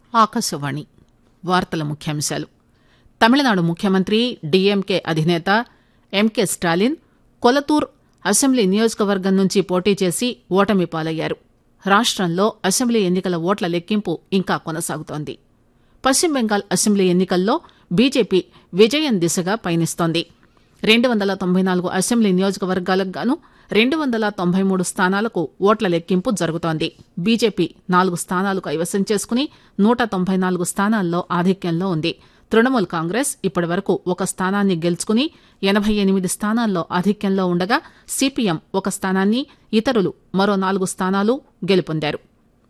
ఆకాశవాణి వార్తల ముఖ్యాంశాలు తమిళనాడు ముఖ్యమంత్రి డీఎంకే అధినేత ఎంకే స్టాలిన్ కొలతూర్ అసెంబ్లీ నియోజకవర్గం నుంచి పోటీ చేసి ఓటమి పాలయ్యారు రాష్టంలో అసెంబ్లీ ఎన్నికల ఓట్ల లెక్కింపు ఇంకా కొనసాగుతోంది పశ్చిమ బెంగాల్ అసెంబ్లీ ఎన్నికల్లో బీజేపీ విజయం దిశగా పయనిస్తోంది రెండు వందల తొంభై నాలుగు అసెంబ్లీ నియోజకవర్గాలకు గాను రెండు వందల తొంభై మూడు స్థానాలకు ఓట్ల లెక్కింపు జరుగుతోంది బీజేపీ నాలుగు స్థానాలు కైవసం చేసుకుని నూట తొంభై నాలుగు స్థానాల్లో ఆధిక్యంలో ఉంది తృణమూల్ కాంగ్రెస్ ఇప్పటి వరకు ఒక స్థానాన్ని గెలుచుకుని ఎనబై ఎనిమిది స్థానాల్లో ఆధిక్యంలో ఉండగా సిపిఎం ఒక స్థానాన్ని ఇతరులు మరో నాలుగు స్థానాలు గెలుపొందారు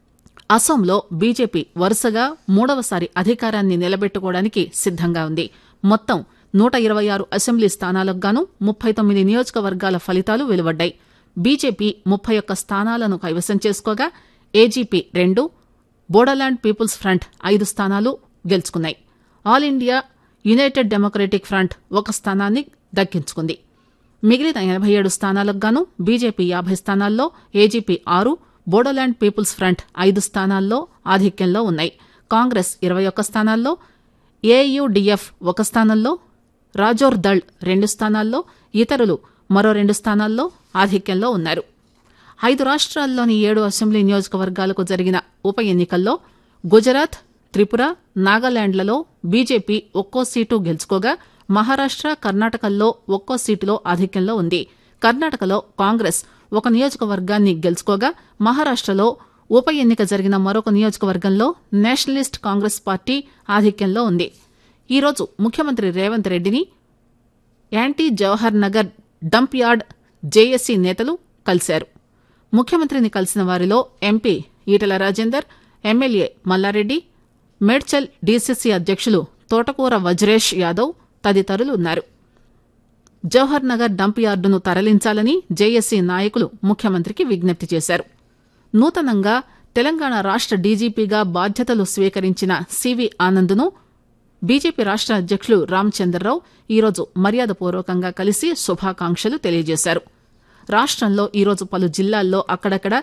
అసోంలో బీజేపీ వరుసగా మూడవసారి అధికారాన్ని నిలబెట్టుకోవడానికి సిద్దంగా ఉంది మొత్తం నూట ఇరవై ఆరు అసెంబ్లీ స్థానాలకు గాను ముప్పై తొమ్మిది నియోజకవర్గాల ఫలితాలు వెలువడ్డాయి బీజేపీ ముప్పై ఒక్క స్థానాలను కైవసం చేసుకోగా ఏజీపీ రెండు బోడోలాండ్ పీపుల్స్ ఫ్రంట్ ఐదు స్థానాలు గెలుచుకున్నాయి All India United Democratic Front ఒక స్థానాన్ని దక్కించుకుంది మిగిలిన ఎనబై ఏడు స్థానాలకు గాను బీజేపీ యాభై స్థానాల్లో ఏజీపీ ఆరు బోడోలాండ్ పీపుల్స్ ఫ్రంట్ ఐదు స్థానాల్లో ఆధిక్యంలో ఉన్నాయి కాంగ్రెస్ ఇరవై ఒక్క స్థానాల్లో ఏయుడిఎఫ్ ఒక స్థానంలో రాజోర్ దళ్ రెండు స్థానాల్లో ఇతరులు మరో రెండు స్థానాల్లో ఆధిక్యంలో ఉన్నారు ఐదు రాష్ట్రాల్లోని ఏడు అసెంబ్లీ నియోజకవర్గాలకు జరిగిన ఉప ఎన్నికల్లో గుజరాత్ త్రిపుర నాగాలాండ్లలో బీజేపీ ఒక్కో సీటు గెలుచుకోగా మహారాష్ట కర్ణాటకల్లో ఒక్కో సీటులో ఆధిక్యంలో ఉంది కర్ణాటకలో కాంగ్రెస్ ఒక నియోజకవర్గాన్ని గెలుచుకోగా మహారాష్టలో ఉప ఎన్నిక జరిగిన మరొక నియోజకవర్గంలో నేషనలిస్ట్ కాంగ్రెస్ పార్టీ ఆధిక్యంలో ఉంది ఈరోజు ముఖ్యమంత్రి రేవంత్ రెడ్డిని anti Jawahar Nagar dump yard JAC నేతలు కలిశారు ముఖ్యమంత్రిని కలిసిన వారిలో MP Etela Rajender MLA Mallareddy Medchal DCC అధ్యక్షులు తోటకూర వజ్రేష్ యాదవ్ తదితరులు ఉన్నారు జవహర్ నగర్ డంప్ యార్డును తరలించాలని జేఏసీ నాయకులు ముఖ్యమంత్రికి విజ్ఞప్తి చేశారు నూతనంగా తెలంగాణ రాష్ట డీజీపీగా బాధ్యతలు స్వీకరించిన సివి ఆనంద్ను బీజేపీ రాష్ట అధ్యక్షులు రామచంద్రరావు ఈరోజు మర్యాదపూర్వకంగా కలిసి శుభాకాంక్షలు తెలియజేశారు రాష్టంలో ఈరోజు పలు జిల్లాల్లో అక్కడక్కడ